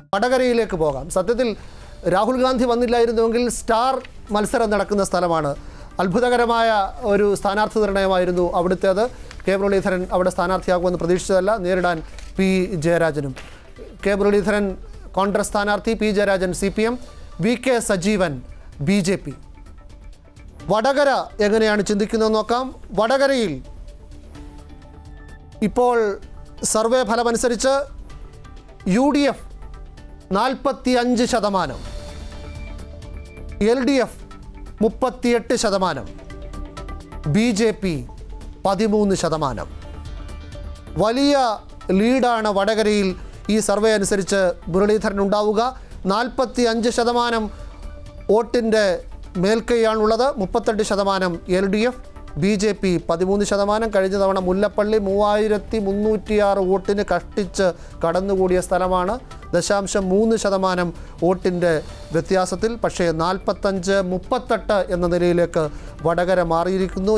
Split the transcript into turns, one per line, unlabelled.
വടകരയിലേക്ക് പോകാം സത്യത്തിൽ രാഹുൽ ഗാന്ധി വന്നില്ലായിരുന്നുവെങ്കിൽ സ്റ്റാർ മത്സരം നടക്കുന്ന സ്ഥലമാണ് അത്ഭുതകരമായ ഒരു സ്ഥാനാർത്ഥി നിർണയമായിരുന്നു അവിടുത്തേത് കെ മുരളീധരൻ അവിടെ സ്ഥാനാർത്ഥിയാകുമെന്ന് പ്രതീക്ഷിച്ചതല്ല നേരിടാൻ പി ജയരാജനും കെ മുരളീധരൻ കോൺഗ്രസ് സ്ഥാനാർത്ഥി P Jayarajan C P M V K Sajeevan B J P Vadakara എങ്ങനെയാണ് ചിന്തിക്കുന്നതെന്ന് നോക്കാം വടകരയിൽ ഇപ്പോൾ സർവേ ഫലമനുസരിച്ച് യു ഡി എഫ് നാൽപ്പത്തി അഞ്ച് ശതമാനം എൽ ഡി എഫ് മുപ്പത്തിയെട്ട് ശതമാനം ബി ജെ പി പതിമൂന്ന് ശതമാനം വലിയ ലീഡാണ് വടകരയിൽ ഈ സർവേ അനുസരിച്ച് മുരളീധരൻ ഉണ്ടാവുക നാൽപ്പത്തി അഞ്ച് ശതമാനം വോട്ടിൻ്റെ മേൽക്കൈയാണുള്ളത് മുപ്പത്തെട്ട് ശതമാനം L D F B J P പതിമൂന്ന് ശതമാനം കഴിഞ്ഞ തവണ മുല്ലപ്പള്ളി മൂവായിരത്തി മുന്നൂറ്റിയാറ് വോട്ടിന് കഷ്ടിച്ച് കടന്നുകൂടിയ സ്ഥലമാണ് ദശാംശം മൂന്ന് ശതമാനം വോട്ടിൻ്റെ വ്യത്യാസത്തിൽ പക്ഷേ നാൽപ്പത്തഞ്ച് മുപ്പത്തെട്ട് എന്ന നിലയിലേക്ക് വടകര മാറിയിരിക്കുന്നു